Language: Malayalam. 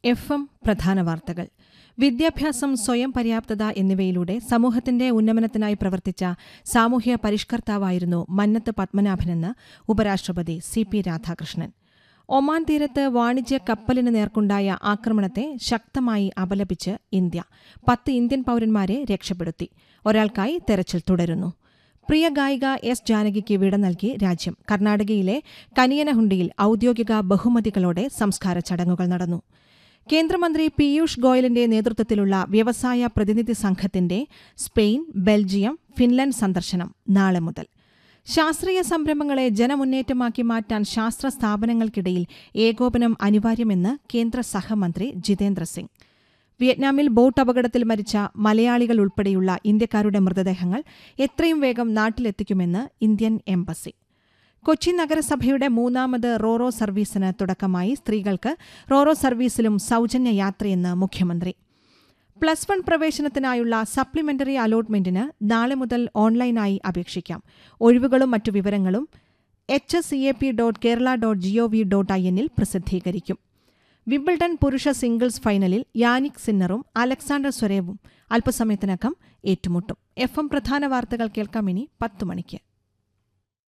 എഫ് എം പ്രധാന വാർത്തകൾ വിദ്യാഭ്യാസം സ്വയം പര്യാപ്തത എന്നിവയിലൂടെ സമൂഹത്തിന്റെ ഉന്നമനത്തിനായി പ്രവർത്തിച്ച സാമൂഹ്യ പരിഷ്കർത്താവായിരുന്നു മന്നത്ത് പത്മനാഭനെന്ന് ഉപരാഷ്ട്രപതി സി പി രാധാകൃഷ്ണൻ ഒമാൻ തീരത്ത് വാണിജ്യ കപ്പലിന് നേർക്കുണ്ടായ ആക്രമണത്തെ ശക്തമായി അപലപിച്ച് ഇന്ത്യ പത്ത് ഇന്ത്യൻ പൌരന്മാരെ രക്ഷപ്പെടുത്തി ഒരാൾക്കായി തെരച്ചിൽ തുടരുന്നു പ്രിയ ഗായിക എസ് ജാനകിക്ക് വിട നൽകി രാജ്യം കർണാടകയിലെ കനിയനഹുണ്ടിയിൽ ഔദ്യോഗിക ബഹുമതികളോടെ സംസ്കാര ചടങ്ങുകൾ നടന്നു കേന്ദ്രമന്ത്രി പീയൂഷ് ഗോയലിന്റെ നേതൃത്വത്തിലുള്ള വ്യവസായ പ്രതിനിധി സംഘത്തിന്റെ സ്പെയിൻ ബെൽജിയം ഫിൻലൻഡ് സന്ദർശനം നാളെ മുതൽ ശാസ്ത്രീയ സംരംഭങ്ങളെ ജനമുന്നേറ്റമാക്കി മാറ്റാൻ ശാസ്ത്ര സ്ഥാപനങ്ങൾക്കിടയിൽ ഏകോപനം അനിവാര്യമെന്ന് കേന്ദ്ര സഹമന്ത്രി ജിതേന്ദ്ര സിംഗ് വിയറ്റ്നാമിൽ ബോട്ട് അപകടത്തിൽ മരിച്ച മലയാളികൾ ഉൾപ്പെടെയുള്ള ഇന്ത്യക്കാരുടെ മൃതദേഹങ്ങൾ എത്രയും വേഗം നാട്ടിലെത്തിക്കുമെന്ന് ഇന്ത്യൻ എംബസി കൊച്ചി നഗരസഭയുടെ മൂന്നാമത് റോറോ സർവീസിന് തുടക്കമായി സ്ത്രീകൾക്ക് റോറോ സർവീസിലും സൗജന്യ യാത്രയെന്ന് മുഖ്യമന്ത്രി പ്ലസ് വൺ പ്രവേശനത്തിനായുള്ള സപ്ലിമെന്ററി അലോട്ട്മെന്റിന് നാളെ മുതൽ ഓൺലൈനായി അപേക്ഷിക്കാം ഒഴിവുകളും മറ്റു വിവരങ്ങളും H S C A P dot Kerala dot G O V dot I എന്നിൽ പ്രസിദ്ധീകരിക്കും വിംബിൾഡൺ പുരുഷ സിംഗിൾസ് ഫൈനലിൽ യാനിക് സിന്നറും അലക്സാണ്ടർ സ്വരേവും അല്പസമയത്തിനകം ഏറ്റുമുട്ടും എഫ് എം പ്രധാന വാർത്തകൾ കേൾക്കാം ഇനി പത്ത് മണിക്ക്